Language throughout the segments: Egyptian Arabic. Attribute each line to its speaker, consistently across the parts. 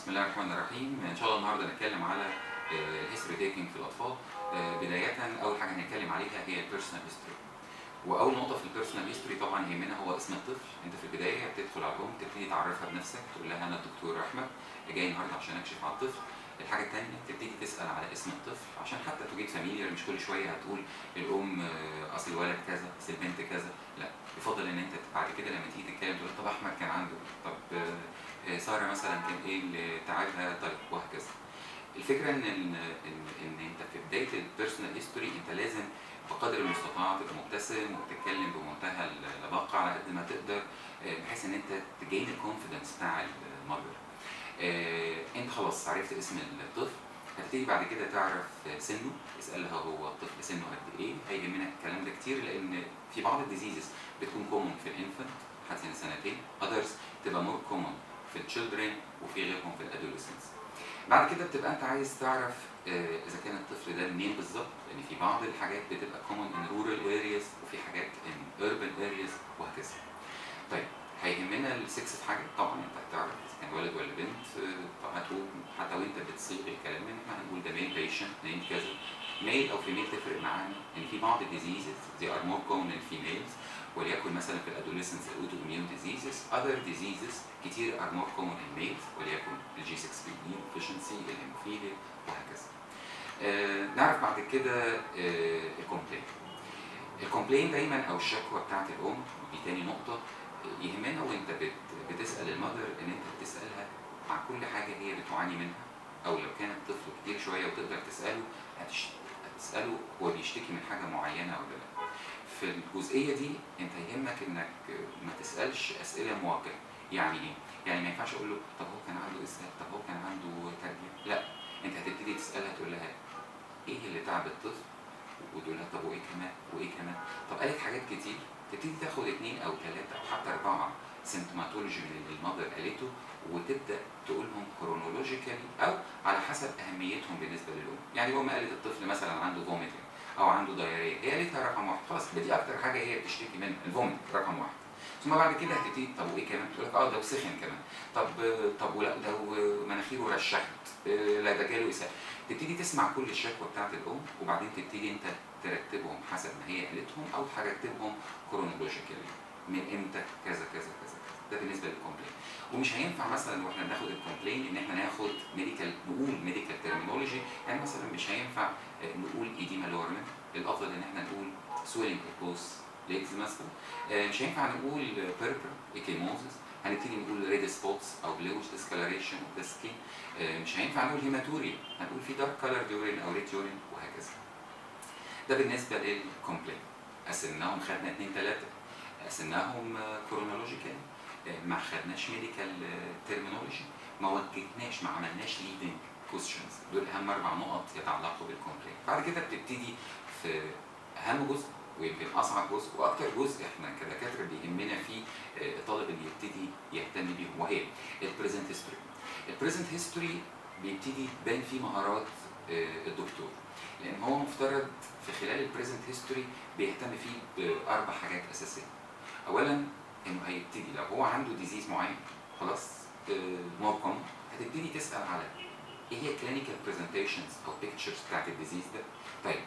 Speaker 1: بسم الله الرحمن الرحيم ان شاء الله النهارده هنتكلم على الهيستوري تيكينج في الاطفال آه، بدايه اول حاجه هنتكلم عليها هي البيرسونال هيستوري واول نقطه في البيرسونال هيستوري طبعا يهمنا هو اسم الطفل انت في البدايه بتدخل على الام تبتدي تعرفها بنفسك تقول لها انا الدكتور احمد جاي النهارده عشان اكشف على الطفل الحاجه الثانيه تبتدي تسال على اسم الطفل عشان حتى تجيب فاميليار مش كل شويه هتقول الام آه، اصل الولد كذا اصل البنت كذا لا يفضل ان انت بعد كده لما تيجي تتكلم تقول طب احمد كان عنده طب آه، آه، ساره مثلا كان ايه اللي تعبها طيب وهكذا الفكره ان ان ان, إن انت في بدايه البيرسونال هيستوري انت لازم بقدر المستطاع تبقى مبتسم وتتكلم بمنتهى اللباقه على قد ما تقدر آه، بحيث ان انت تجين الكونفدنس بتاع المرضى آه، انت خلاص عرفت اسم الطفل هتبتدي بعد كده تعرف سنه اسالها هو الطفل سنه قد ايه هيهمنا الكلام ده كتير لان في بعض الديزيزز بتكون كومون في الانفنت لحد سن سنتين others تبقى مور كومون في التشيلدرن وفي غيرهم في الادوليسنس بعد كده بتبقى انت عايز تعرف آه، اذا كان الطفل ده منين بالظبط لان في بعض الحاجات بتبقى common in rural areas وفي حاجات in urban areas وهكذا طيب هيهمنا السكس في حاجه طبعا انت هتعرف اذا كان ولد ولا بنت آه، طب هتقول حتى وانت بتصيغ الكلام ان احنا هنقول ده ميل بيشنت نيم كذا ميل او فيميل تفرق معانا ان في بعض الديزيزز they are more common in females وليكن مثلا في الادوليسنس الاوتو اميون ديزيزز اذر ديزيزز كتير ار مور كومون ان ميلز وليكن الجي 6 بي دي ديفيشنسي الهيموفيليا وهكذا. آه نعرف بعد كده آه الكومبلين. الكومبلين دايما او الشكوى بتاعت الام دي تاني نقطه يهمنا وانت بت بتسال المذر ان انت بتسالها مع كل حاجه هي بتعاني منها او لو كان الطفل كبير شويه وتقدر تساله هتش- هتساله هو بيشتكي من حاجه معينه ولا لا. في الجزئيه دي انت يهمك انك ما تسالش اسئله مواجهه يعني ايه؟ يعني ما ينفعش اقول له طب هو كان عنده اسهال طب هو كان عنده تربيه لا انت هتبتدي تسالها تقول لها ايه اللي تعب الطفل وتقول لها طب وايه كمان وايه كمان طب قالت حاجات كتير تبتدي تاخد اثنين او ثلاثه او حتى اربعه سيمتوماتولوجي من اللي المذر قالته وتبدا تقولهم كرونولوجيكالي او على حسب اهميتهم بالنسبه للام يعني الام قالت الطفل مثلا عنده فوميتنج او عنده دايريه هي قالتها رقم واحد خلاص يبقى دي اكتر حاجه هي بتشتكي منها الفوميت رقم واحد ثم بعد كده هتبتدي طب وايه كمان؟ تقول لك اه ده وسخن كمان طب طب ولا ده مناخيره رشحت آه، لا ده جاله اسهال تبتدي تسمع كل الشكوى بتاعت الام وبعدين تبتدي انت ترتبهم حسب ما هي قالتهم او ترتبهم كرونولوجيكالي من امتى كذا كذا كذا كذا ده بالنسبه للكومبلين ومش هينفع مثلا واحنا بناخد الكومبلين ان احنا ناخد ميديكال نقول ميديكال ترمينولوجي يعني مثلا مش هينفع آه، نقول ايديما لورمن الافضل ان احنا نقول سويلنج بوس ليجز مثلا آه، مش هينفع نقول بيربر ايكيموزس هنبتدي نقول ريد سبوتس او بلوش ديسكالريشن اوف ذا سكين مش هينفع نقول هيماتوريا هنقول في دارك كلر يورين او ريد يورين وهكذا ده بالنسبه للكومبلين قسمناهم خدنا اثنين ثلاثه قسمناهم كرونولوجيكال ما خدناش ميديكال ترمينولوجي ما وجهناش ما عملناش ليدنج كويشنز دول اهم اربع نقط يتعلقوا بالكومبلين بعد كده بتبتدي في اهم جزء ويمكن اصعب جزء واكتر جزء احنا كدكاتره بيهمنا فيه آه، الطالب اللي يبتدي يهتم بيهم وهي البريزنت هيستوري البريزنت هيستوري بيبتدي تبان فيه مهارات آه، الدكتور لان هو مفترض في خلال البريزنت هيستوري بيهتم فيه باربع حاجات اساسيه اولا انه هيبتدي لو هو عنده ديزيز معين خلاص مور كومن هتبتدي تسال على ايه هي كلينيكال برزنتيشنز او بيكتشرز بتاعت الديزيز ده طيب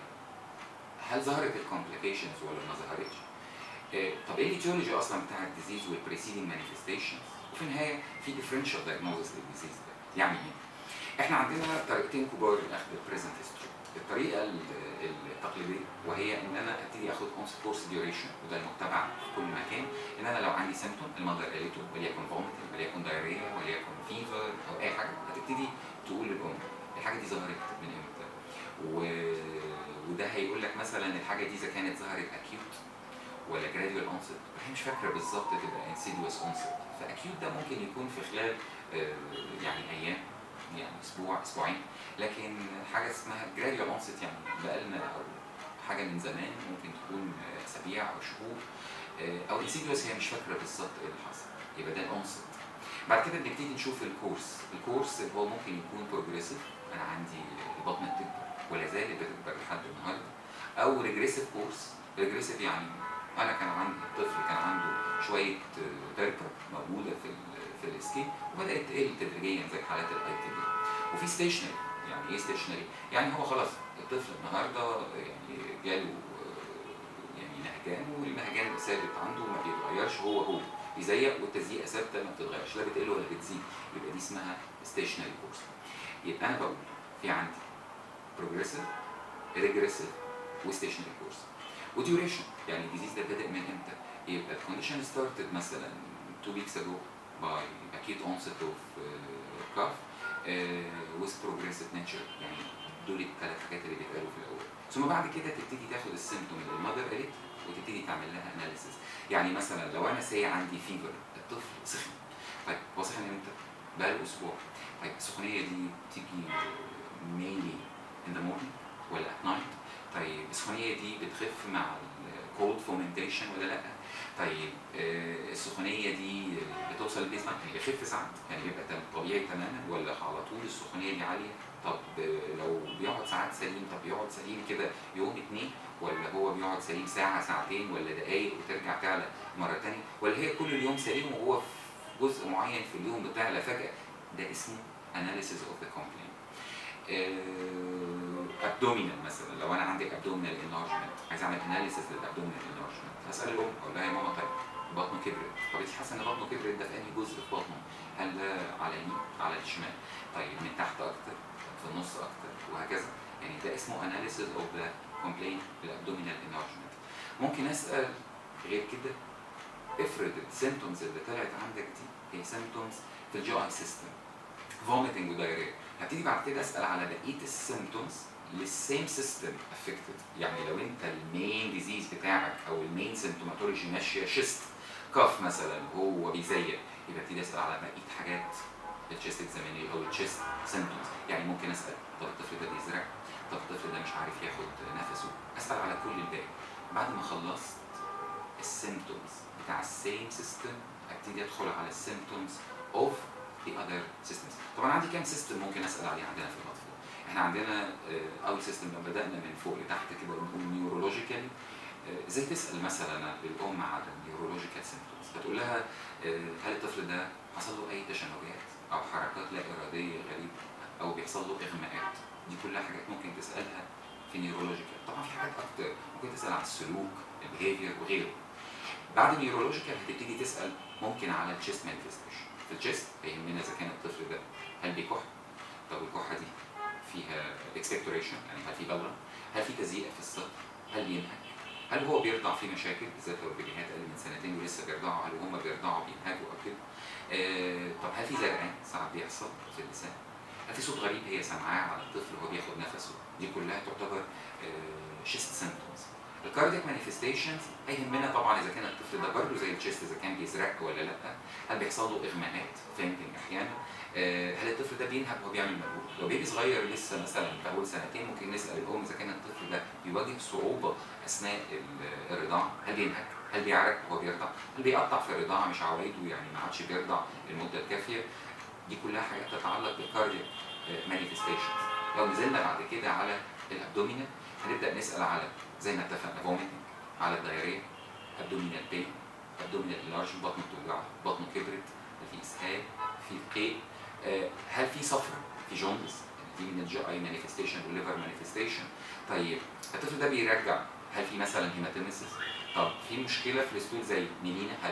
Speaker 1: هل ظهرت الكومبليكيشنز ولا ما ظهرتش آه، طب ايه الايتيولوجي اصلا بتاع الديزيز والبريسيدنج مانيفستيشنز وفي النهايه في ديفرنشال دايجنوزس للديزيز ده يعني ايه احنا عندنا طريقتين كبار لاخذ البريزنت هيستوري الطريقه ال- التقليديه وهي ان انا ابتدي اخد كورس ديوريشن وده المتبع في كل مكان ان انا لو عندي سيمتوم المذر قالته وليكن فوميتنج وليكن دايريا وليكن فيفر او اي حاجه هتبتدي تقول للام الحاجه دي ظهرت من امتى و... وده هيقول لك مثلا الحاجه دي اذا كانت ظهرت اكيوت ولا جراديوال اونست هي مش فاكره بالظبط تبقى انسيديوس اونست فاكيوت ده ممكن يكون في خلال آه، يعني ايام يعني اسبوع اسبوعين لكن حاجه اسمها جراديوال اونست يعني بقالنا او حاجه من زمان ممكن تكون آه، اسابيع او شهور آه، او انسيديوس هي مش فاكره بالظبط ايه اللي حصل يبقى ده الاونست بعد كده بنبتدي نشوف الكورس الكورس هو ممكن يكون بروجريسيف انا عندي البطن بتكبر ولا زالت بتكبر لحد النهارده او ريجريسيف كورس ريجريسيف يعني انا كان عندي طفل كان عنده شويه تربه موجوده في ال- في الاسكيب وبدات تقل تدريجيا زي حالات الاي تي بي وفي ستيشنري يعني ايه ستيشنري؟ يعني هو خلاص الطفل النهارده يعني جاله آه، يعني نهجان والنهجان ثابت عنده ما بيتغيرش هو هو بيزيق والتزييقه ثابته ما بتتغيرش لا بتقل ولا بتزيد يبقى دي اسمها ستيشنري كورس يبقى انا بقول في عندي بروجريسيف ريجريسيف وستيشنري كورس وديوريشن يعني الديزيز ده بادئ من امتى؟ يبقى الكونديشن ستارتد مثلا 2 weeks ago by acute onset of uh, cough uh, with progressive nature يعني دول الثلاث حاجات اللي بيتقالوا في الاول ثم بعد كده تبتدي تاخد السيمتوم اللي المذر قالت وتبتدي تعمل لها اناليسيس يعني مثلا لو انا سي عندي فيفر الطفل سخن طيب هو سخن امتى؟ بقاله اسبوع طيب السخونيه دي تيجي mainly in the morning ولا at night طيب السخونيه دي بتخف مع الكولد فومنتيشن ولا لا طيب آه، السخونيه دي بتوصل للبيز لاين يعني بيخف ساعات يعني بيبقى تم- طبيعي تماما ولا على طول السخونيه دي عاليه طب آه، لو بيقعد ساعات سليم طب بيقعد سليم كده يوم اتنين ولا هو بيقعد سليم ساعه ساعتين ولا دقايق وترجع تعلى مره تانية ولا هي كل اليوم سليم وهو في جزء معين في اليوم بتعلى فجاه ده اسمه analysis of the complaint ابدومينال مثلا لو انا عندي ابدومينال انلارجمنت عايز اعمل اناليسيس للابدومينال انلارجمنت هسال الام اقول لها يا ماما طيب بطنه كبرت طب انت حاسه ان بطنه كبرت ده في انهي جزء في بطنه هل ده على اليمين على الشمال طيب من تحت اكتر في النص اكتر وهكذا يعني ده اسمه اناليسيس اوف ذا كومبلين الابدومينال انلارجمنت ممكن اسال غير كده افرض السيمتومز اللي طلعت عندك دي هي سيمتومز في الجي اي سيستم فوميتنج ودايريا هبتدي بعد كده اسال على بقيه السيمتومز للسيم سيستم افكتد يعني لو انت المين ديزيز بتاعك او المين سيمتوماتولوجي ماشيه شيست كاف مثلا وهو بيزيق يبقى ابتدي اسال على بقيه حاجات التشيست اكزاميني او التشيست سيمتومز يعني ممكن اسال طب الطفل ده بيزرع طب الطفل ده مش عارف ياخد نفسه اسال على كل الباقي بعد ما خلصت السيمتومز بتاع السيم سيستم ابتدي ادخل على السيمتومز اوف the other systems طبعا عندي كام سيستم ممكن اسال عليه عندنا في الاطفال احنا عندنا آه، اول سيستم لو بدانا من فوق لتحت كده ونقول نيورولوجيكال ازاي تسال مثلا الام على النيورولوجيكال سيمتومز هتقول لها آه، هل الطفل ده حصل له اي تشنجات او حركات لا اراديه غريبه او بيحصل له اغماءات دي كلها حاجات ممكن تسالها في نيورولوجيكال طبعا في حاجات اكتر ممكن تسال على السلوك البيهيفير وغيره بعد النيورولوجيكال هتبتدي تسال ممكن على التشيست مانيفستيشن في الجست هيهمنا اذا كان الطفل ده هل بيكح طب الكحه دي فيها اكسبكتوريشن يعني هل في بلغم هل في تزييق في الصدر هل بينهج هل هو بيرضع في مشاكل بالذات لو البيبيهات اقل من سنتين ولسه بيرضعوا هل هم بيرضعوا بينهجوا او كده آه طب هل في زرقان ساعات بيحصل في اللسان هل في صوت غريب هي سامعاه على الطفل وهو بياخد نفسه دي كلها تعتبر شيست سيمبتومز الكاردياك مانيفستيشنز هيهمنا طبعا اذا كان الطفل ده برضه زي الشيست اذا كان بيزرق ولا لا هل بيحصل له اغماءات فينتنج احيانا آه، هل الطفل ده بينهج وهو بيعمل مجهود لو بيبي صغير لسه مثلا في اول سنتين ممكن نسال الام اذا كان الطفل ده بيواجه صعوبه اثناء ال- الرضاعه هل بينهج هل بيعرق وهو بيرضع هل بيقطع في الرضاعه مش عوايده يعني ما عادش بيرضع المده الكافيه دي كلها حاجات تتعلق بالكاردياك مانيفستيشنز لو نزلنا بعد كده على الابدومينال هنبدا نسال على زي ما اتفقنا فوميتنج على الدايريه ابدومينال بين ابدومينال لارج بطنه بتوجعه بطنه كبرت في اسهال في قيء آه، هل في صفرة في جوندس دي من الجي اي مانيفستيشن والليفر مانيفستيشن طيب الطفل ده بيرجع هل في مثلا هيماتيمسيس طب في مشكله في الستول زي ميلينا هل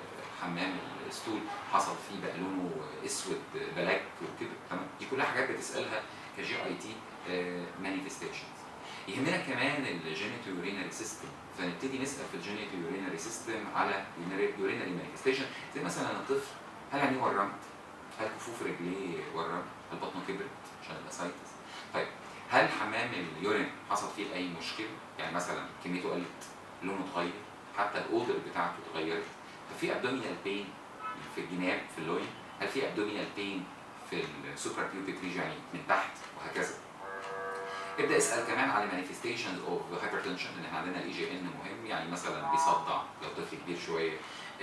Speaker 1: حمام الستول حصل فيه بقى لونه اسود بلاك وكده تمام دي كلها حاجات بتسالها كجي اي تي مانيفستيشنز يهمنا كمان الجينيتو يورينري سيستم فنبتدي نسال في الجينيتو يورينري سيستم على يورينري مانيفستيشن زي مثلا الطفل هل عينيه ورمت؟ هل كفوف رجليه ورمت؟ هل بطنه كبرت عشان الاسايتس؟ طيب هل حمام اليورين حصل فيه اي مشكله؟ يعني مثلا كميته قلت لونه اتغير حتى الاودر بتاعته اتغيرت طب في ابدومينال بين في الجناب في اللوين هل في ابدومينال بين في السوبرا بيوبيك ريجن يعني من تحت وهكذا ابدا اسال كمان على مانيفستيشنز اوف هايبرتنشن لان احنا عندنا الاي جي ان مهم يعني مثلا بيصدع لو طفل كبير شويه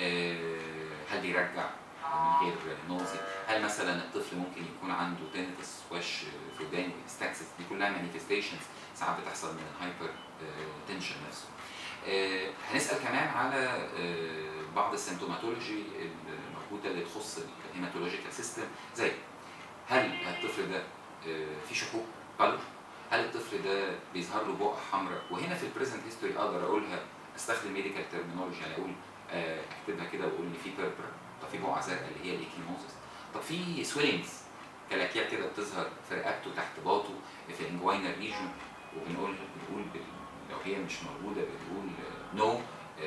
Speaker 1: آه، هل بيرجع من غير نوزي هل مثلا الطفل ممكن يكون عنده تنتس وش في ودانه ستاكسس دي كلها مانيفستيشنز ساعات بتحصل من الهايبر تنشن نفسه آه، هنسال كمان على آه، بعض السيمتوماتولوجي الموجوده اللي تخص الهيماتولوجيكال سيستم زي هل الطفل ده آه، في شحوب بالور هل الطفل ده بيظهر له بقع حمراء وهنا في البريزنت هيستوري اقدر اقولها استخدم ميديكال ترمينولوجي يعني اقول آه، اكتبها كده واقول ان في بيربرا طب في بقعه زرقاء اللي هي الايكيموزس طب في سويلنجز كلاكيات كده بتظهر في رقبته تحت باطه في الانجوينال ريجون وبنقول بنقول بال- لو هي مش موجوده بنقول نو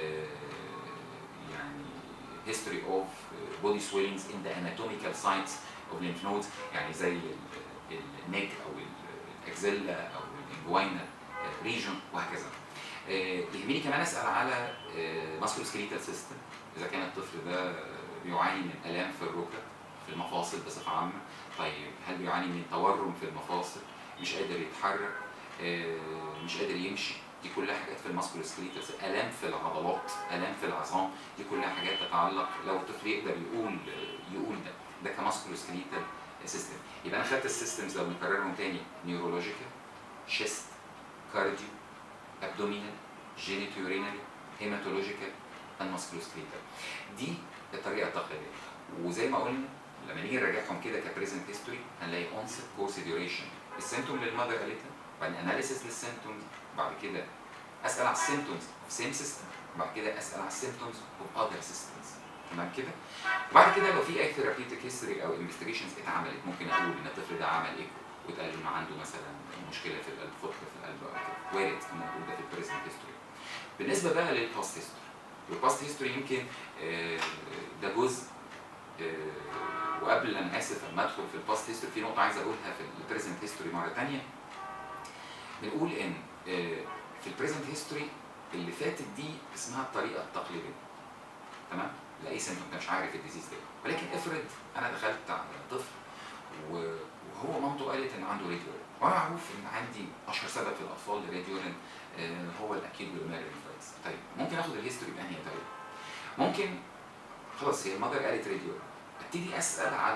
Speaker 1: يعني history of uh, body swellings in the anatomical sites of lymph nodes يعني زي النيك او ال- الاكزيلا او الانجوينال ريجون وهكذا. آه، يهمني كمان اسال على ماسكولو سكريتال سيستم اذا كان الطفل ده بيعاني من الام في الركب في المفاصل بصفه عامه طيب هل بيعاني من تورم في المفاصل مش قادر يتحرك آه، مش قادر يمشي دي كلها حاجات في الماسكولو سكريتال الام في العضلات الام في العظام دي كلها حاجات تتعلق لو الطفل يقدر يقول يقول ده ده كماسكولو سكريتال سيستم يبقى انا خدت السيستمز لو نكررهم تاني نيورولوجيكال شيست كارديو ابدومينال جينيتورينال هيماتولوجيكال الماسكولوسكليتال دي الطريقه التقليديه وزي ما قلنا لما نيجي نراجعهم كده كبريزنت هيستوري هنلاقي اونست كورس ديوريشن السيمتوم للمذر قالتها بعدين اناليسيس للسيمتومز بعد كده اسال على السيمتومز اوف سيم سيستم بعد كده اسال على السيمتومز اوف اذر سيستمز تمام كده وبعد كده لو في اي ثيرابيوتيك هيستوري او انفستيجيشنز اتعملت ممكن اقول ان الطفل ده عمل ايكو واتقال انه عنده مثلا مشكله في القلب فقر في القلب او كده وارد ان اقول ده في البريزنت هيستوري بالنسبه بقى للباست هيستوري والباست هيستوري يمكن آه، ده جزء آه، وقبل انا اسف لما ادخل في الباست هيستوري في نقطه عايز اقولها في البريزنت هيستوري مره ثانيه بنقول ان آه، في البريزنت هيستوري اللي فاتت دي اسمها الطريقه التقليديه تمام لاي سيمتوم انت مش عارف الديزيز ده ولكن افرض انا دخلت على طفل و- وهو مامته قالت ان عنده راديورين وانا معروف ان عندي اشهر سبب في الاطفال للراديورين آه، هو الاكيد بالمارينفايتس طيب ممكن اخد الهيستوري بانهي طريقه ممكن خلاص هي المذر قالت راديورين ابتدي اسال على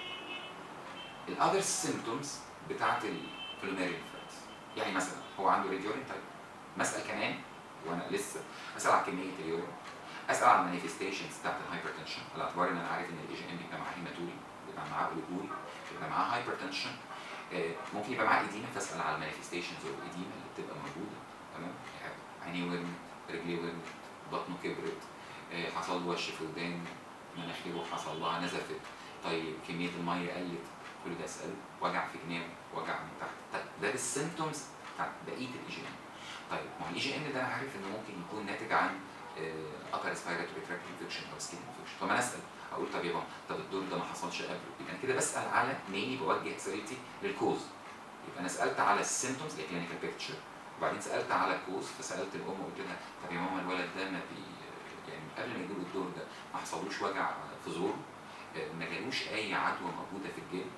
Speaker 1: الاذر سيمتومز بتاعت البلومارينفايتس يعني مثلا هو عنده راديورين طيب مسأل كمان وانا لسه اسال على كميه اليورين اسال على المانيفستيشنز بتاعت الهايبرتنشن على اعتبار ان انا عارف ان الاي جي ام بيبقى معاه هيماتوري بيبقى معاه اوليجوري بيبقى معاه هايبرتنشن ممكن يبقى معاه ايديما فاسال على المانيفستيشنز والايديما اللي بتبقى موجوده تمام يعني عينيه ورمت رجليه ورمت بطنه كبرت آه، حصل له وش في ودان مناخيره حصل لها نزفت طيب كميه الميه قلت كل ده اساله وجع في جنابه وجع من تحت طيب ده بالسيمتومز بتاعت بقيه الاي جي ام طيب ما هو الاي جي ام ده انا عارف انه ممكن يكون ناتج عن upper respiratory tract infection او skin infection طب انا اسال اقول طب يابا طب الدور ده ما حصلش قبله يبقى انا كده بسال على ميني بوجه اسئلتي للكوز يبقى انا سالت على السيمتومز اللي كلينيكال بيكتشر وبعدين سالت على الكوز فسالت الام وقلت لها طب يا ماما الولد ده ما بي يعني قبل ما يجيله الدور ده ما حصلوش وجع في زوره آه، ما جالوش اي عدوى موجوده في الجلد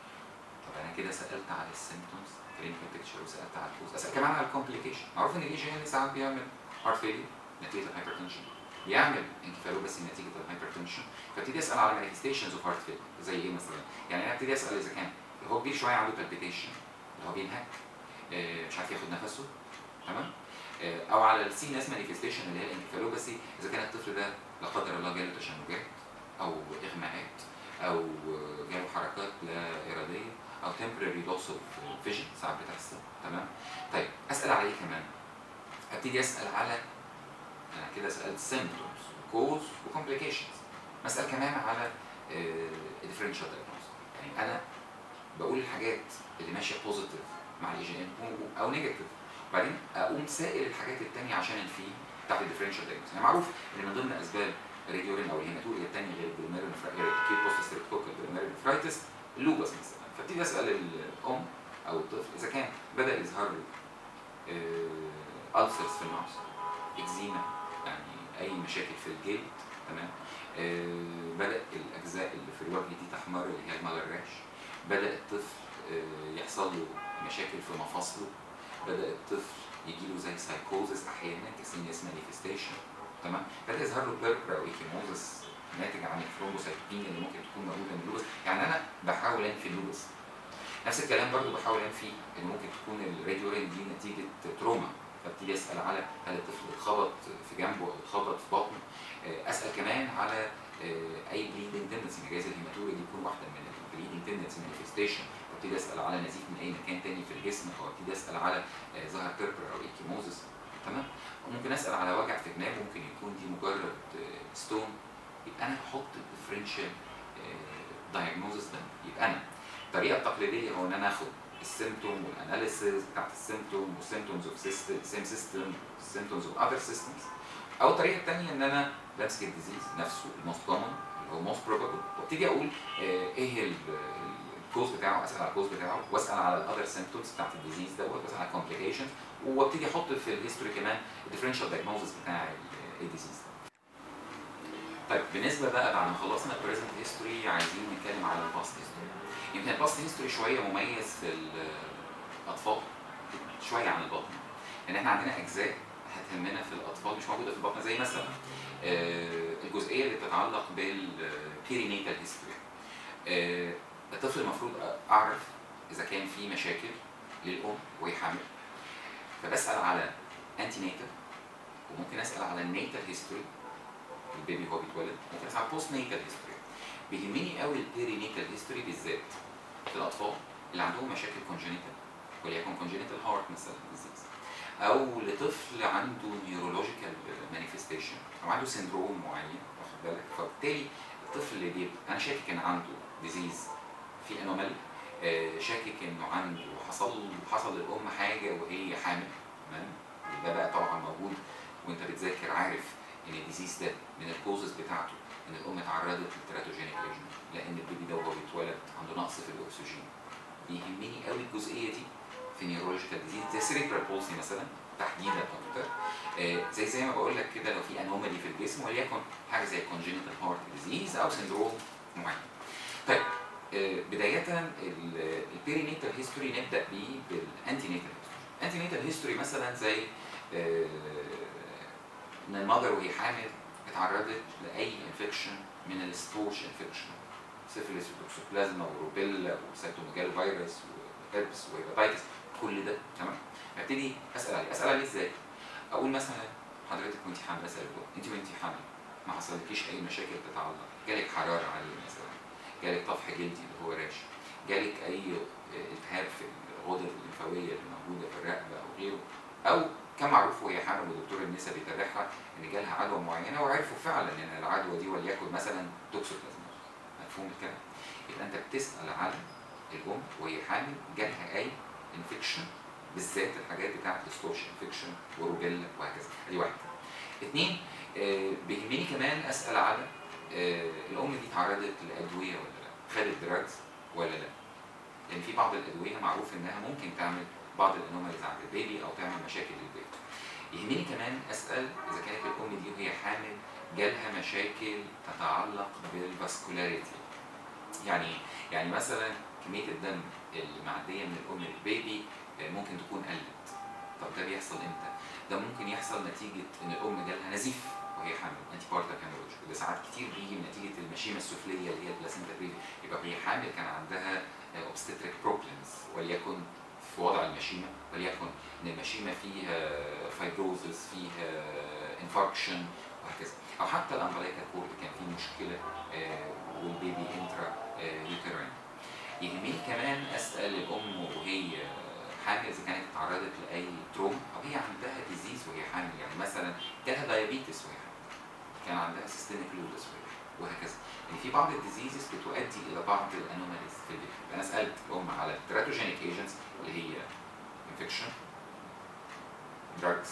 Speaker 1: طب انا كده سالت على السيمتومز كلينيكال بيكتشر وسالت على الكوز اسال كمان على الكومبليكيشن معروف ان الاي جي ان ساعات بيعمل هارت فيلير نتيجه الهايبرتنشن بيعمل انكفالوباسي نتيجه الهايبرتنشن فابتدي اسال على مانيفستيشنز اوف هارت فيلير زي ايه مثلا يعني انا ابتدي اسال اذا كان هو كبير شويه عنده بالبيتيشن اللي هو بينهك آه، مش عارف ياخد نفسه تمام آه، او على السي ناس مانيفستيشن اللي هي الانكفالوباسي اذا كان الطفل ده لا قدر الله جاله تشنجات او اغماءات او جاله حركات لا اراديه او temporary loss of vision ساعات بتحصل تمام طيب اسال على ايه كمان ابتدي اسال على انا كده سالت symptoms cause وcomplications مسألة كمان على differential diagnosis يعني انا بقول الحاجات اللي ماشيه بوزيتيف مع الاي جي ام او نيجاتيف وبعدين اقوم سائل الحاجات الثانيه عشان الفي بتاعت الديفرنشال دايجنوز يعني معروف ان من ضمن اسباب الراديورين او الهيماتوريا الثانيه غير البلمارين غير الكيت بوست ستريبتوكال البلمارين نفرايتس اللوبس مثلا فابتدي اسال الام او الطفل اذا كان بدا يظهر له ألسرز في الماوس اكزيما يعني اي مشاكل في الجلد تمام آه، بدا الاجزاء اللي في الوجه دي تحمر اللي هي المالر راش بدا الطفل آه، يحصل له مشاكل في مفاصله بدا الطفل يجي له زي سايكوزس احيانا كسينيس مانيفستيشن تمام بدا يظهر له بيربرا او ايكيموزس ناتج عن الثرومبوسايتوبينيا اللي ممكن تكون موجوده من اللوبس يعني انا بحاول انفي اللوبس نفس الكلام برضو بحاول انفي ان ممكن تكون الراديورين دي نتيجه تروما فابتدي اسال على هل الطفل اتخبط في جنبه او اتخبط في بطنه آه، اسال كمان على آه، اي بليدنج تندنسي جايز الهيماتوريا دي تكون واحده من البليدنج تندنسي مانيفستيشن ابتدي اسال على نزيف من اي مكان تاني في الجسم او ابتدي اسال على آه، ظهر بيربر او ايكيموزس تمام وممكن اسال على وجع في جناب ممكن يكون دي مجرد ستون يبقى انا بحط الديفرنشال دايجنوزس ده يبقى انا الطريقه التقليديه هو ان انا اخد السيمتوم والاناليسيز بتاعت السيمتوم والسيمتومز اوف سيم سيستم السيمتومز اوف اذر سيستمز او الطريقه الثانيه ان انا بمسك الديزيز نفسه الموست كومن اللي هو موست بروبابل وابتدي اقول آه، ايه الكوز بتاعه اسال على الكوز بتاعه واسال على الاذر سيمتومز بتاعت الديزيز دوت واسال على الكومبليكيشنز وابتدي احط في الهيستوري كمان الديفرنشال دايجنوزس بتاع الديزيز طيب بالنسبه بقى بعد ما خلصنا البريزنت هيستوري عايزين نتكلم على الباست هيستوري يمكن الباست هيستوري شويه مميز في الاطفال شويه عن البطن لان احنا عندنا اجزاء هتهمنا في الاطفال مش موجوده في البطن زي مثلا آه، الجزئيه اللي بتتعلق بالبيرينيتال هيستوري الطفل المفروض اعرف اذا كان في مشاكل للام وهي حامل فبسال على انتي نيتال وممكن اسال على النيتال هيستوري البيبي وهو بيتولد ممكن اسال على البوست نيتال هيستوري بيهمني قوي البيري نيتال هيستوري بالذات في الاطفال اللي عندهم مشاكل كونجينيتال وليكن كونجينيتال هارت مثلا ديزيز او لطفل عنده نيورولوجيكال مانيفستيشن او عنده سندروم معين واخد بالك فبالتالي الطفل اللي بيبقى انا شاكك ان عنده ديزيز في انومالي آه، شاكك انه عنده حصل حصل للام حاجه وهي حامل تمام ده بقى طبعا موجود وانت بتذاكر عارف ان الديزيز ده من الكوزز بتاعته ان الام اتعرضت للتراتوجينيك ليجن لان البيبي ده وهو بيتولد عنده نقص في الاكسجين بيهمني قوي الجزئيه دي في نيورولوجيكال ديزيز زي سيريبرال بولسي مثلا تحديدا اكتر آه، زي زي ما بقول لك كده لو في انومالي في الجسم وليكن حاجه زي كونجينيتال هارت ديزيز او سندروم معين. طيب آه، بدايه البيرينيتال هيستوري نبدا بيه بالانتي نيتال هيستوري. انتي نيتال هيستوري مثلا زي آه، ان المذر وهي حامل اتعرضت لاي انفكشن من الستورش انفكشن سيفيليس وتوكسوبلازما وروبيلا وسيتوميجالو فيروس وهربس وهيباتيتس كل ده تمام ابتدي اسال عليه اسال عليه ازاي اقول مثلا حضرتك وانت حامل اسال انت وانت حامل ما حصلكيش اي مشاكل تتعلق جالك حراره عاليه مثلا جالك طفح جلدي اللي هو راش جالك اي التهاب في الغدد الليمفاويه اللي موجوده في الرقبه او غيره او كان معروف وهي حامل ودكتور النساء بيتابعها ان جالها عدوى معينه وعرفوا فعلا ان العدوى دي وليكن مثلا توكسوبلازما مفهوم الكلام يبقى انت بتسال على الام وهي حامل جالها اي انفكشن بالذات الحاجات بتاعت الستورش انفكشن وروبيلا وهكذا دي واحده اثنين آه، بيهمني كمان اسال على آه، الام دي تعرضت لادويه ولا لا خدت دراجز ولا لا لان في بعض الادويه معروف انها ممكن تعمل بعض الانوماليز عند البيبي او تعمل مشاكل للبيبي يهمني كمان اسال اذا كانت الام دي وهي حامل جالها مشاكل تتعلق بالفاسكولاريتي يعني يعني مثلا كميه الدم اللي معديه من الام للبيبي آه، ممكن تكون قلت طب ده بيحصل امتى ده ممكن يحصل نتيجه ان الام جالها نزيف وهي حامل انتي بارتال هيموريج وده ساعات كتير بيجي من نتيجه المشيمه السفليه اللي هي البلاسينتا بريفي يبقى وهي حامل كان عندها اوبستريك بروبلمز وليكن في وضع المشيمه وليكن ان المشيمه فيها فايبروزس فيها انفاركشن وهكذا او حتى الامبلايكا كورد كان فيه مشكله آه، والبيبي انترا يوترين يهمني كمان اسال الام وهي حامل اذا كانت اتعرضت لاي تروم او هي عندها ديزيز وهي حامل يعني مثلا جالها دايابيتس وهي حامل كان عندها سيستميك لودس وهكذا يعني في بعض الديزيزز بتؤدي الى بعض الانوماليز في البيبي انا سالت الام على التراتوجينيك ايجنتس اللي هي انفكشن دراجز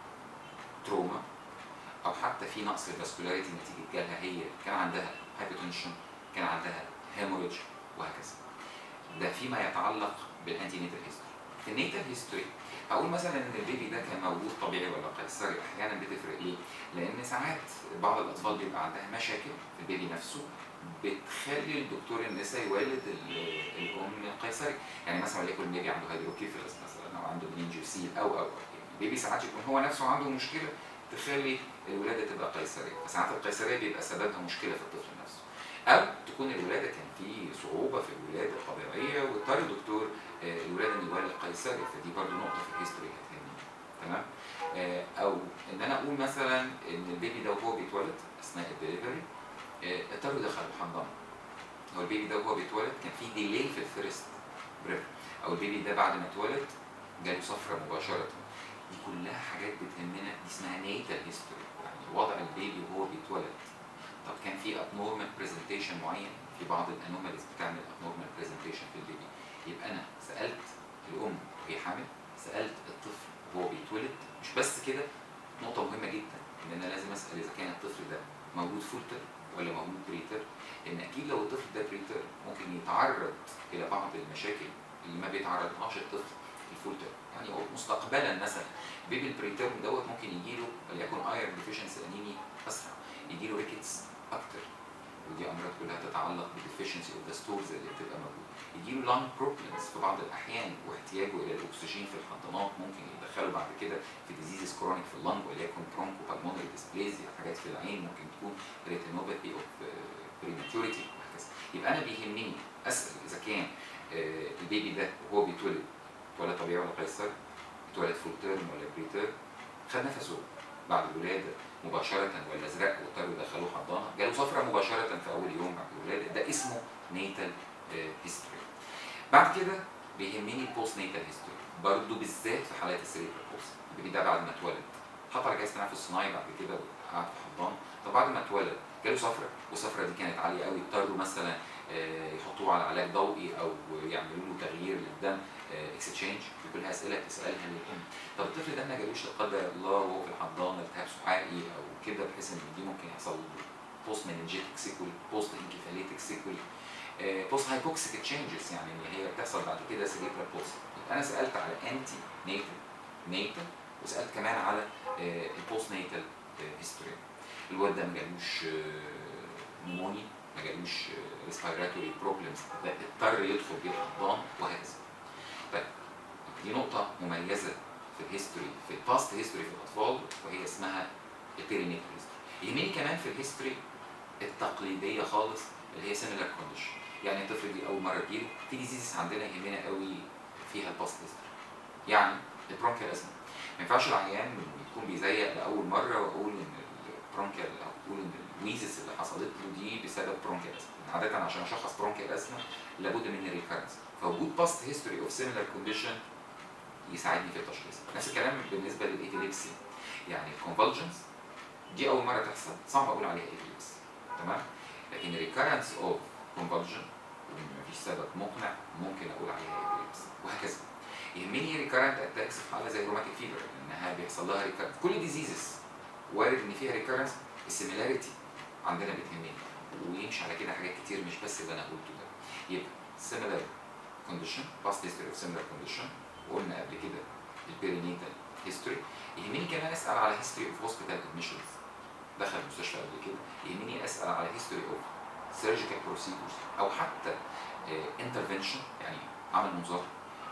Speaker 1: تروما او حتى في نقص الفاسكولاريتي نتيجه جالها هي كان عندها هايبرتنشن كان عندها هيموريدج وهكذا ده فيما يتعلق بالانتي نيتال هيستوري في النيتال هيستوري هقول مثلا ان البيبي ده كان مولود طبيعي ولا قيصري احيانا بتفرق ليه؟ لان ساعات بعض الاطفال بيبقى عندها مشاكل في البيبي نفسه بتخلي الدكتور النساء يولد ال- الام قيصري يعني مثلا وليكن البيبي عنده هيدروكيفالس مثلا او عنده منينجيوسيل او او أو. يعني البيبي ساعات يكون هو نفسه عنده مشكله تخلي الولاده تبقى قيصريه فساعات القيصريه بيبقى سببها مشكله في الطفل نفسه او تكون الولاده كان في صعوبه في الولاده الطبيعيه واضطر الدكتور آه، الولاده ان يولد قيصري فدي برضو نقطه في الهيستوري هتهمني تمام آه، او ان انا اقول مثلا ان البيبي ده وهو بيتولد اثناء الدليفري اضطروا يدخلوا حضانه هو البيبي ده وهو بيتولد كان في ديلي في الفيرست بريف او البيبي ده بعد ما اتولد جاله صفرة مباشرة دي كلها حاجات بتهمنا دي اسمها نيتال هيستوري يعني وضع البيبي وهو بيتولد طب كان في ابنورمال برزنتيشن معين في بعض الانوماليز بتعمل ابنورمال برزنتيشن في البيبي يبقى انا سالت الام وهي حامل سالت الطفل وهو بيتولد مش بس كده نقطة مهمة جدا ان انا لازم اسال اذا كان الطفل ده مولود فولتر ولا مولود بريتر لان اكيد لو الطفل ده بريتر ممكن يتعرض الى بعض المشاكل اللي ما بيتعرضلهاش الطفل الفولتر يعني هو مستقبلا مثلا بيبي البريتيرم دوت ممكن يجي له وليكن ايرون ديفيشنسي انيمي اسرع يجي له ريكتس اكتر ودي امراض كلها تتعلق بالديفيشنسي اوف ذا ستورز اللي بتبقى موجوده يجي له لانج بروبلمز في بعض الاحيان واحتياجه الى الاكسجين في الحضانات ممكن يدخله بعد كده في ديزيزز كرونيك في اللنج وليكن برونكو بالمونري ديسبليزيا حاجات في العين ممكن تكون ريتينوباثي اوف بريماتوريتي وهكذا يبقى انا بيهمني اسال اذا كان آه، البيبي ده وهو بيتولد اتولد طبيعي ولا قيصري اتولد فول تيرم ولا بري تيرم خد نفسه بعد الولاده مباشره ولا ازرق واضطروا يدخلوه حضانه جاله صفرة مباشره في اول يوم بعد الولاده ده اسمه نيتال هيستوري بعد كده بيهمني البوست نيتال هيستوري برضه بالذات في حالات السريبرال بوست البيبي ده بعد ما اتولد حط على جهاز تنفس صناعي بعد كده وقعد في حضانه طب بعد ما اتولد جاله صفرة والصفرة دي كانت عاليه قوي اضطروا مثلا آه، يحطوه على علاج ضوئي او يعملوا له تغيير للدم اكستشينج دي كلها اسئله تسالها للام طب الطفل ده ما جالوش لا قدر الله وهو في الحضانه التهاب سحائي او كده بحيث ان دي ممكن يحصل له بوست مننجيتك سيكول بوست انكفاليتك سيكول بوست هايبوكسيك تشينجز يعني ان هي بتحصل بعد كده سيريبرال بوست انا سالت على انتي نيتال نيتال وسالت كمان على البوست نيتال هيستوري الواد ده ما جالوش نموني ما جالوش ريسبيراتوري بروبلمز اضطر يدخل بيه الحضان وهكذا طيب دي نقطة مميزة في الهيستوري في الباست هيستوري في الأطفال وهي اسمها البيرينيتال هيستوري يهمني كمان في الهيستوري التقليدية خالص اللي هي سيميلار كونديشن يعني الطفل دي أول مرة تجيله في ديزيز عندنا يهمنا قوي فيها الباست هيستوري يعني البرونكيال أزمة ما ينفعش العيان يكون بيزيق لأول مرة وأقول إن البرونكيال أو أقول إن الويزس اللي حصلت له دي بسبب برونكيال أزمة عادة عشان أشخص برونكيال أزمة لابد من الريكارنس فوجود باست هيستوري اوف سيميلار كونديشن يساعدني في التشخيص نفس الكلام بالنسبه للإيبيليبسي يعني الكونفولجنس دي اول مره تحصل صعب اقول عليها إيبيليبسي تمام لكن ريكارنس اوف كونفولجن مفيش سبب مقنع ممكن اقول عليها إيبيليبسي وهكذا يهمني ريكارنت اتاكس في حاله زي الروماتيك فيفر انها بيحصل لها ريكارنس كل ديزيزز وارد ان فيها ريكارنس السيميلاريتي عندنا بتهمني ويمشي على كده حاجات كتير مش بس اللي انا قلته ده يبقى سيميلار كونديشن باست هيستوري اوف سيميلار كونديشن وقلنا قبل كده البيرينيتال هيستوري يهمني كمان اسال على هيستوري اوف هوسبيتال ادميشنز دخل المستشفى قبل كده يهمني اسال على هيستوري اوف سيرجيكال بروسيدورز او حتى انترفنشن يعني عمل منظار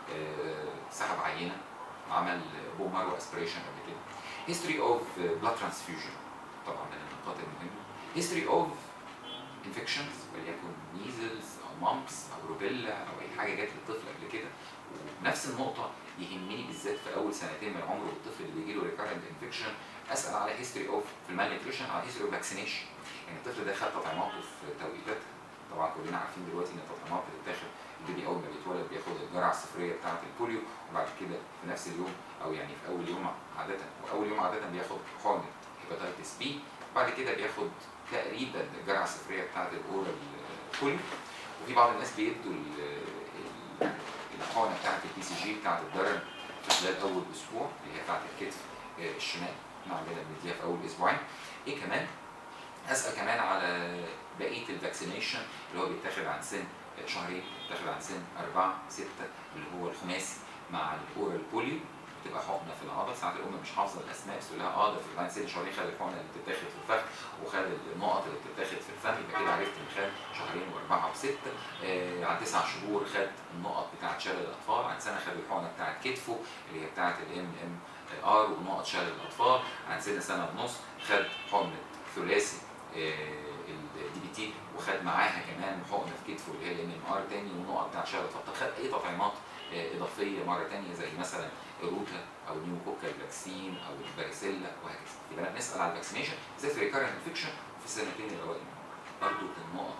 Speaker 1: آه، سحب عينه عمل بومر واسبريشن قبل كده هيستوري اوف بلاد ترانسفيوجن طبعا من النقاط المهمه هيستوري اوف انفكشنز وليكن ميزلز او مامبس او روبيلا او اي حاجه جت للطفل قبل كده ونفس النقطه يهمني بالذات في اول سنتين من عمره الطفل اللي بيجي له ريكارنت انفكشن اسال على هيستوري اوف في المال نيوتريشن على هيستوري اوف فاكسينيشن يعني الطفل ده خد تطعيماته في توقيتاتها طبعا كلنا عارفين دلوقتي ان التطعيمات بتتاخد البيبي اول ما بيتولد بياخد الجرعه الصفريه بتاعه البوليو وبعد كده في نفس اليوم او يعني في اول يوم عاده واول يوم عاده بياخد حقنه هيباتيتس بي بعد كده بياخد تقريبا الجرعه الصفريه بتاعه الاورال بوليو وفي بعض الناس بيدوا ال- ال- الحقنه بتاعه البي سي جي بتاعه الضرر في خلال اول اسبوع اللي هي بتاعه الكتف آه، الشمال احنا عندنا بنديها في اول اسبوعين ايه كمان اسال كمان على بقيه الفاكسينيشن اللي هو بيتاخد عن سن شهرين بيتاخد عن سن أربعة ستة اللي هو الخماسي مع الأورال بوليو بتبقى حقنه في العضل ساعات الام مش حافظه الاسماء بس تقول لها اه ده في بعد سن شهرين خد الحقنه اللي بتتاخد في الفخذ وخد النقط اللي بتتاخد في الفم يبقى كده عرفت ان خد شهرين واربعه وسته آه عن تسع شهور خد النقط بتاعه شلل الاطفال عن سنه خد الحقنه بتاعه كتفه اللي هي بتاعه الام ام ار ونقط شلل الاطفال عن سن سنه ونص خد حقنه ثلاثي الدي بي تي وخد معاها كمان حقنه في كتفه اللي هي الام ام ار تاني ونقط بتاعه شلل الاطفال خد اي تطعيمات آه، اضافيه مره ثانيه زي مثلا الروتا او نيوموكوكال فاكسين او الباريسيلا وهكذا يبقى انا بنسال على الفاكسينيشن ازاي في ريكارنت انفكشن وفي السنتين الاوائل برضه النقط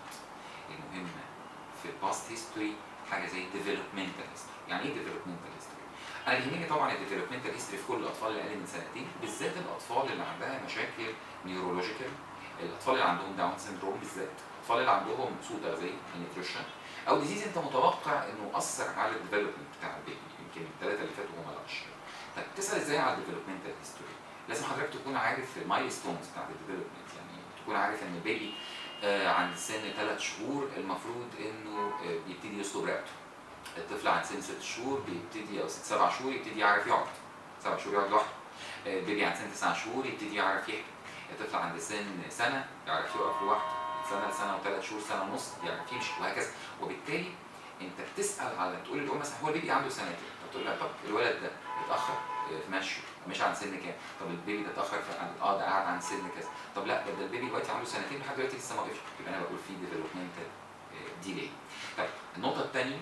Speaker 1: المهمه في الباست هيستوري حاجه زي الديفلوبمنتال هيستوري يعني ايه ديفلوبمنتال هيستوري انا يهمني طبعا الديفلوبمنتال هيستوري في كل الاطفال اللي اقل من سنتين بالذات الاطفال اللي عندها مشاكل نيورولوجيكال الاطفال اللي عندهم داون سيندروم بالذات الاطفال اللي عندهم سوء تغذيه نيوتريشن او ديزيز انت متوقع انه اثر على الديفلوبمنت بتاع البيبي يمكن الثلاثه اللي فاتوا هم الاشهر طيب تسال ازاي على الديفلوبمنتال هيستوري لازم حضرتك تكون عارف المايلستونز بتاعت الديفلوبمنت يعني تكون عارف ان البيبي آه، عند سن ثلاث شهور المفروض انه آه، بيبتدي يسلب رقبته الطفل عند سن ست شهور بيبتدي او ست سبع شهور يبتدي يعرف يقعد سبع شهور يقعد لوحده آه، البيبي عند سن تسع شهور يبتدي يعرف يحكي الطفل عند سن سنه يعرف يقف لوحده سنه سنه وثلاث شهور سنه ونص يعرف يمشي وهكذا وبالتالي انت بتسال على تقول للام مثلا هو البيبي عنده سنتين طب تقول لها طب الولد ده اتاخر في مشيه مش عند سن كام طب البيبي ده اتاخر في عند اه ده قاعد عند سن كذا طب لا ده البيبي دلوقتي عنده سنتين لحد دلوقتي لسه ما وقفش يبقى انا بقول فيه ديفلوبمنتال ديلي طيب النقطه الثانيه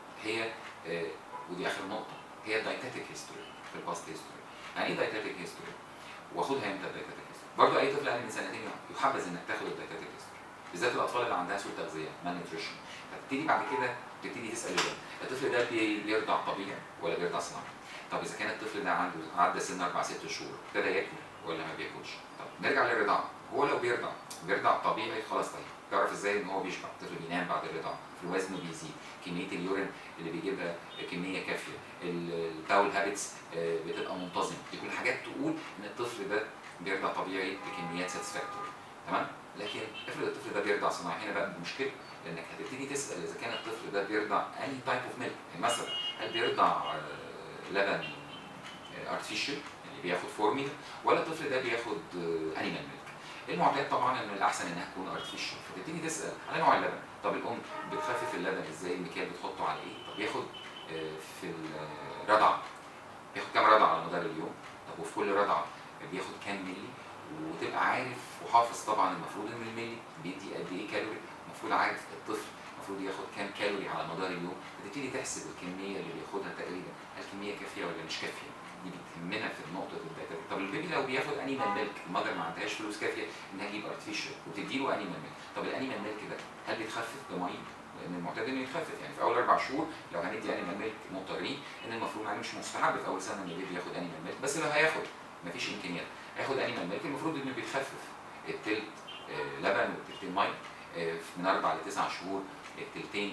Speaker 1: هي آه، ودي اخر نقطه هي الدايتاتيك هيستوري في الباست هيستوري يعني ايه دايتاتيك هيستوري واخدها امتى الدايتاتيك هيستوري برضه اي طفل اقل من سنتين يحبذ انك تاخد الدايتاتيك هيستوري بالذات الاطفال اللي عندها سوء تغذيه مال نيوتريشن فتبتدي بعد كده تبتدي تسال الولد الطفل ده بي- بيرضع طبيعي ولا بيرضع صناعي طب اذا كان الطفل ده عنده عدى سن اربع ست شهور ابتدى ياكل ولا ما بياكلش طب نرجع للرضاعه هو لو بيرضع بيرضع طبيعي خلاص طيب يعرف ازاي ان هو بيشبع الطفل بينام بعد الرضاعه في وزنه بيزيد كميه اليورين اللي بيجيبها كميه كافيه الباول هابتس بتبقى منتظمه دي كل حاجات تقول ان الطفل ده بيرضع طبيعي بكميات ساتسفاكتوري تمام لكن افرض الطفل ده بيرضع صناعي هنا بقى مشكله لانك هتبتدي تسال اذا كان الطفل ده بيرضع انهي تايب اوف ميلك يعني مثلا هل بيرضع آه، لبن ارتفيشال يعني بياخد فورميلا ولا الطفل ده بياخد انيمال ميلك المعتاد طبعا ان الاحسن انها تكون ارتفيشال فتبتدي تسال على نوع اللبن طب الام بتخفف اللبن ازاي المكيال بتحطه على ايه طب بياخد آه، في الرضعه بياخد كام رضعه على مدار اليوم طب وفي كل رضعه بياخد كام ملي وتبقى عارف وحافظ طبعا المفروض ان الملي بيدي قد ايه كالوري المفروض عارف الطفل المفروض ياخد كام كالوري على مدار اليوم فتبتدي تحسب الكميه اللي بياخدها تقريبا هل الكميه كافيه ولا مش كافيه دي بتهمنا في النقطه الداتا طب البيبي لو بياخد انيمال ميلك المذر ما عندهاش فلوس كافيه انها تجيب ارتفيشال وتدي له انيمال ميلك طب الانيمال ميلك ده هل بيتخفف بميه لان المعتاد انه يتخفف يعني في اول اربع شهور لو هندي انيمال ميلك مضطرين ان المفروض يعني مش مستحب في اول سنه ان البيبي ياخد انيمال ميلك بس لو هياخد مفيش امكانيات هياخد انيمال ميلك المفروض انه بيتخفف التلت آه، لبن والتلتين ميه آه، من اربع لتسع شهور التلتين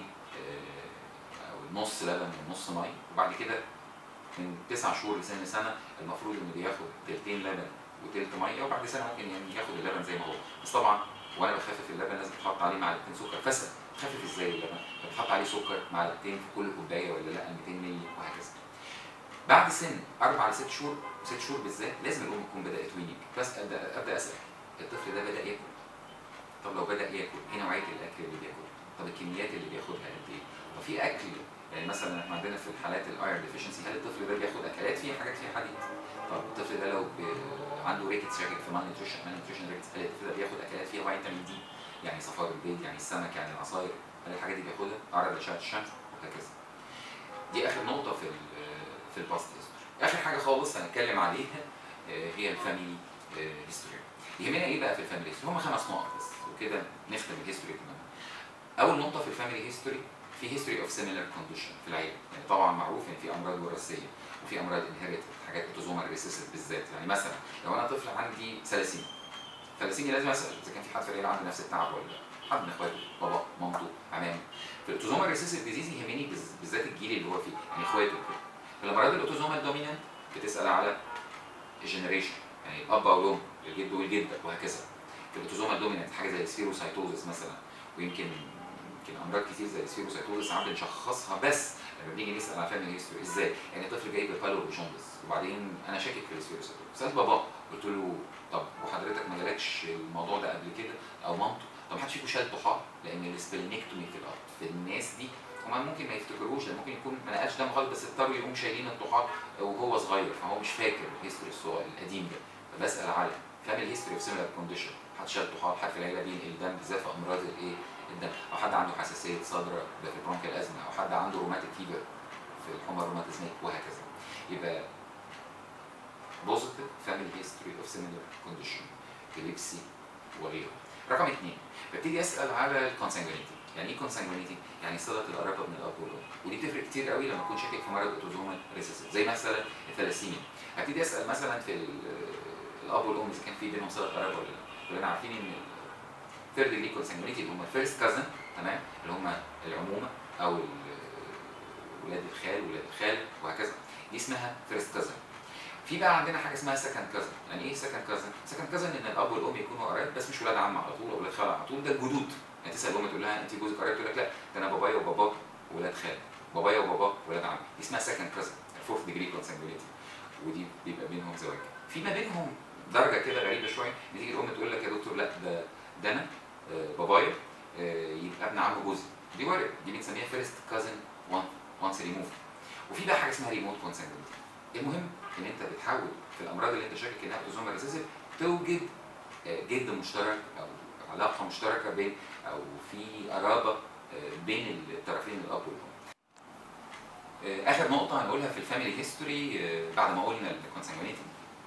Speaker 1: آه، او النص لبن والنص ميه وبعد كده من تسع شهور لسن سنه المفروض انه بياخد تلتين لبن وتلت ميه وبعد سنه ممكن يعني ياخد اللبن زي ما هو بس طبعا وانا بخفف اللبن لازم تحط عليه معلقتين سكر فسد تخفف ازاي اللبن بتحط عليه سكر معلقتين في كل كوبايه ولا لا 200 مللي وهكذا بعد سن اربع لست شهور ست شهور بالذات لازم الام تكون بدات وينينج بس ابدا ابدا اسال الطفل ده بدا ياكل طب لو بدا ياكل ايه نوعيه الاكل اللي بياكله طب الكميات اللي بياخدها قد ايه طب في اكل يعني مثلا احنا عندنا في الحالات الايرون ديفيشنسي هل الطفل ده بياخد اكلات فيها حاجات فيها حديد طب الطفل ده لو ب- عنده ريكتس شاكك في مان نيوتريشن مان نيوتريشن ريكتس هل الطفل ده بياخد اكلات فيها فيتامين دي يعني صفار البيض يعني السمك يعني العصاير هل الحاجات دي بياخدها عرض لاشعه الشمس وهكذا دي اخر نقطه في ال في الباست هيستوري اخر حاجه خالص هنتكلم عليها آه، هي الفاميلي هيستوري يهمنا ايه بقى في الفاميلي هيستوري هم خمس نقط بس وكده نختم الهيستوري تماما اول نقطه في الفاميلي هيستوري في هيستوري اوف سيميلر كونديشن في العيله يعني طبعا معروف ان في امراض وراثيه وفي امراض انهيرتد حاجات اوتوزومال ريسيسيف بالذات يعني مثلا لو انا طفل عندي ثلاسيميا ثلاسيميا لازم اسال اذا كان في حد في العيله عنده نفس التعب ولا لا حد من اخواته بابا مامته عمامه في الاوتوزومال ريسيسيف ديزيز يهمني بز- بالذات الجيل اللي هو فيه يعني اخواته كده في الامراض الاوتوزومال دومينانت بتسال على الجنريشن يعني الاب او الام الجد والجده وهكذا في الاوتوزومال دومينانت حاجه زي السفيروسايتوزس مثلا ويمكن يمكن امراض كتير زي السفيروسايتوزس ساعات بنشخصها بس لما بنيجي نسال على فاميلي هيستوري ازاي؟ يعني طفل جاي ببالو بجوندس وبعدين انا شاكك في السفيروسايتوزس سالت باباه قلت له طب وحضرتك ما جالكش الموضوع ده قبل كده او مامته طب ما حدش فيكم شال طحال لان السبلينكتومي في الارض في الناس دي هما ممكن ما يفتكروش ده ممكن يكون ما لقاش دم خالص بس اضطروا يقوموا شايلين الطحال وهو صغير فهو مش فاكر الهيستوري الصغير القديم ده فبسال على فاميلي هيستوري اوف سيميلر كونديشن حد شال طحال حد في العيله بينقل دم بالذات في امراض الايه الدم او حد عنده حساسيه صدر ده في برونكيال ازمه او حد عنده روماتيك فيبر في الحمى الروماتيزميه وهكذا يبقى positive family history of similar condition epilepsy وغيره رقم اثنين ببتدي اسال على الكونسانجوينيتي يعني ايه كونسانجوينيتي؟ يعني صله القرابه من الاب والام ودي بتفرق كتير قوي لما اكون شاكك في مرض اوتوزومال ريسيسيف زي مثلا الثلاسيميا هبتدي اسال مثلا في ال- الاب والام اذا كان في بينهم صله قرابه ولا لا كلنا عارفين ان الثيرد ديجري كونسانجوينيتي اللي هم الفيرست كازن تمام اللي هم العمومه او ال- ولاد الخال ولاد الخال وهكذا دي اسمها فيرست كازن في بقى عندنا حاجه اسمها سكند كازن يعني ايه سكند كازن سكند كازن ان الاب والام يكونوا قرايب بس مش ولاد عم على طول او ولاد خال على طول ده الجدود يعني تسال الام تقول لها انت جوزك قريب تقول لك لا ده انا بابايا وباباك ولاد خال بابايا وباباك ولاد عم دي اسمها سكند كازن الفورث ديجري كونسانجوينيتي ودي بيبقى بينهم زواج في ما بينهم درجه كده غريبه شويه بتيجي الام تقول لك يا دكتور لا ده ده انا آه، بابايا آه، يبقى ابن عم جوزي دي وارد دي بنسميها فيرست كازن وانس ريموف وفي بقى حاجه اسمها ريموت كونسانجوينيتي المهم ان انت بتحاول في الامراض اللي انت شاكك انها اوتوزومال ريسيسيف توجد آه، جد مشترك او علاقه مشتركه بين او في قرابه آه، بين الطرفين الاب والام. آه، اخر نقطه هنقولها في الفاميلي هيستوري بعد ما قلنا الكونسانجوينيتي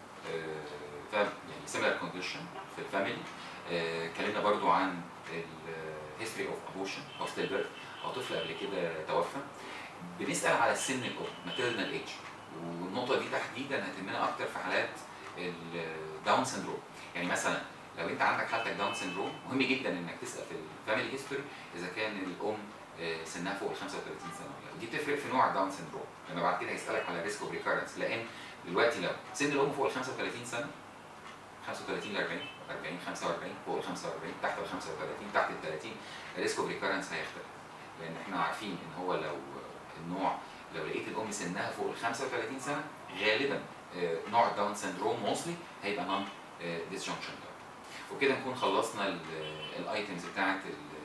Speaker 1: يعني سيميلار كونديشن في الفاميلي آه، اتكلمنا برضو عن الهيستوري اوف ابوشن او ستيل بيرث او طفل قبل كده توفى بنسال على السن الام ماتيرنال ايج والنقطه دي تحديدا هتهمنا اكتر في حالات الداون سندروم يعني مثلا لو انت عندك حالتك داون سندروم مهم جدا انك تسال في الفاميلي هيستوري اذا كان الام آه، سنها فوق ال 35 سنه ولا لا. ودي بتفرق في نوع الداون سندروم لما بعد كده هيسالك على ريسك اوف ريكارنس لان دلوقتي لو سن الام فوق ال 35 سنه 35 ل 40 40 45 فوق ال 45 تحت ال 35 تحت ال 30 الريسك اوف ريكارنس هيختلف لان احنا عارفين ان هو لو النوع لو لقيت الام سنها فوق ال 35 سنه غالبا آه، نوع الداون سندروم موصلي هيبقى نون ديسجنكشن وبكده نكون خلصنا الايتمز بتاعت